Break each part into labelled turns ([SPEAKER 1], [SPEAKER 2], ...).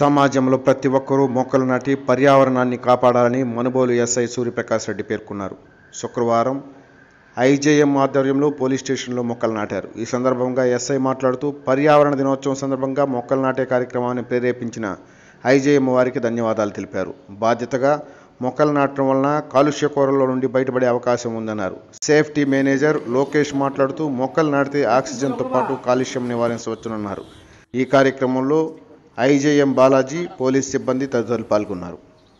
[SPEAKER 1] సమాజంలో ప్రతి ఒక్కరూ మొక్కలు నాటి పర్యావరణాన్ని కాపాడాలని మనుబోలు ఎస్ఐ సూర్యప్రకాష్ రెడ్డి పేర్కొన్నారు శుక్రవారం ఐజేఎం ఆధ్వర్యంలో పోలీస్ స్టేషన్లో మొక్కలు నాటారు ఈ సందర్భంగా ఎస్ఐ మాట్లాడుతూ పర్యావరణ దినోత్సవం సందర్భంగా మొక్కలు నాటే కార్యక్రమాన్ని ప్రేరేపించిన ఐజేఎం వారికి ధన్యవాదాలు తెలిపారు బాధ్యతగా మొక్కలు నాటడం వలన కాలుష్య కూరల్లో నుండి బయటపడే అవకాశం ఉందన్నారు సేఫ్టీ మేనేజర్ లోకేష్ మాట్లాడుతూ మొక్కలు నాటితే ఆక్సిజన్తో పాటు కాలుష్యం నివారించవచ్చునన్నారు ఈ కార్యక్రమంలో ఐజేఎం బాలాజీ పోలీస్ సిబ్బంది తదితరులు పాల్గొన్నారు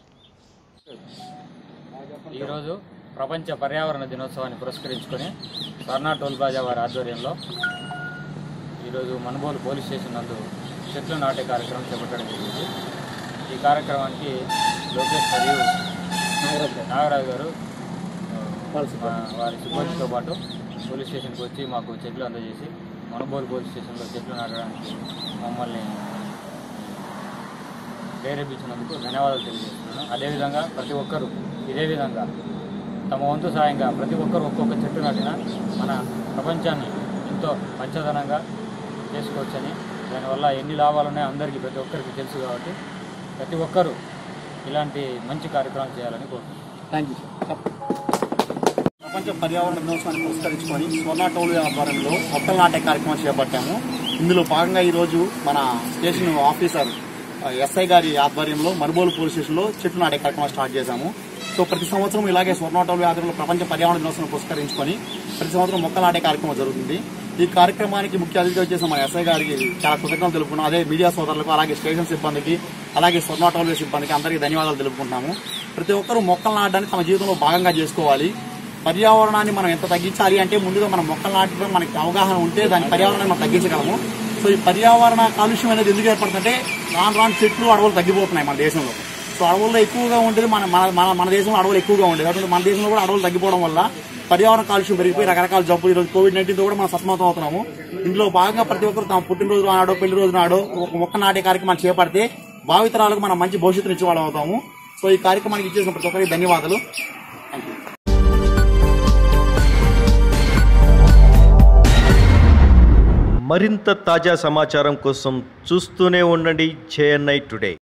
[SPEAKER 2] ఈరోజు ప్రపంచ పర్యావరణ దినోత్సవాన్ని పురస్కరించుకొని స్వర్ణ టోల్ ప్లాజా వారి ఆధ్వర్యంలో ఈరోజు మనుబోలు పోలీస్ స్టేషన్ నందు చెట్లు నాటే కార్యక్రమం చేపట్టడం జరిగింది ఈ కార్యక్రమానికి లోకేష్ మరియు నాగరాజు గారు ఆ, వారి సిబ్బందితో పాటు పోలీస్ స్టేషన్కి వచ్చి మాకు చెట్లు అందజేసి మనుబోలు పోలీస్ స్టేషన్లో చెట్లు నాటడానికి మమ్మల్ని ప్రేరేపించినందుకు ధన్యవాదాలు తెలియజేస్తున్నాను అదేవిధంగా ప్రతి ఒక్కరూ ఇదే విధంగా తమ వంతు సాయంగా ప్రతి ఒక్కరు ఒక్కొక్క చెట్టు నాటిన మన ప్రపంచాన్ని ఎంతో పంచదనంగా చేసుకోవచ్చని దానివల్ల ఎన్ని లాభాలు ఉన్నాయో అందరికీ ప్రతి ఒక్కరికి తెలుసు కాబట్టి ప్రతి ఒక్కరూ ఇలాంటి మంచి కార్యక్రమాలు చేయాలని కోరుకుంటున్నాను
[SPEAKER 3] థ్యాంక్ యూ సార్ ప్రపంచ పర్యావరణ దినోత్సవాన్ని పురస్కరించుకొని స్వర్ణ టోల్ ఆధ్వర్యంలో మొక్కలు నాటే కార్యక్రమం చేపట్టాము ఇందులో భాగంగా ఈరోజు మన స్టేషన్ ఆఫీసర్ ఆ, ఎస్ఐ గారి ఆధ్వర్యంలో మనుబోలు పోలీస్ స్టేషన్లో చెట్లు నాటే కార్యక్రమం స్టార్ట్ చేశాము సో ప్రతి సంవత్సరం ఇలాగే స్వర్ణ టోల్ ఆధ్వర్యంలో ప్రపంచ పర్యావరణ దినోత్సవం పురస్కరించుకొని ప్రతి సంవత్సరం మొక్కలు నాటే కార్యక్రమం జరుగుతుంది ఈ కార్యక్రమానికి ముఖ్య అతిథిగా వచ్చేసి మన ఎస్ఐ గారికి చాలా కృతజ్ఞతలు తెలుపుకున్నాం అదే మీడియా సోదరులకు అలాగే స్టేషన్ సిబ్బందికి అలాగే స్వర్ణ టోల్ సిబ్బందికి అందరికీ ధన్యవాదాలు తెలుపుకుంటున్నాము ప్రతి ఒక్కరూ మొక్కలు నాటడానికి తమ జీవితంలో భాగంగా చేసుకోవాలి పర్యావరణాన్ని మనం ఎంత తగ్గించాలి అంటే ముందుగా మనం మొక్కలు నాటడం మనకి అవగాహన ఉంటే దాని పర్యావరణాన్ని మనం తగ్గించగలము సో ఈ పర్యావరణ కాలుష్యం అనేది ఎందుకు ఏర్పడుతుందంటే రాను రాను చెట్లు అడవులు తగ్గిపోతున్నాయి మన దేశంలో సో అడవుల్లో ఎక్కువగా ఉండేది మన మన మన మన దేశంలో అడవులు ఎక్కువగా ఉండేది అటువంటి మన దేశంలో కూడా అడవులు తగ్గిపోవడం వల్ల పర్యావరణ కాలుష్యం పెరిగిపోయి రకరకాల జబ్బులు ఈరోజు కోవిడ్ నైన్టీన్ తో కూడా మనం సతమతం అవుతున్నాము ఇందులో భాగంగా ప్రతి ఒక్కరు తమ పుట్టినరోజు నాడో పెళ్లి రోజు నాడో ఒక మొక్క నాటే కార్యక్రమాన్ని చేపడితే భావితరాలకు మనం మంచి భవిష్యత్తుని ఇచ్చేవాళ్ళం అవుతాము సో ఈ కార్యక్రమానికి ఇచ్చేసిన ప్రతి ఒక్కరికి ధన్యవాదాలు థ్యాంక్ యూ
[SPEAKER 4] మరింత తాజా సమాచారం కోసం చూస్తూనే ఉండండి జేఎన్ఐ టుడే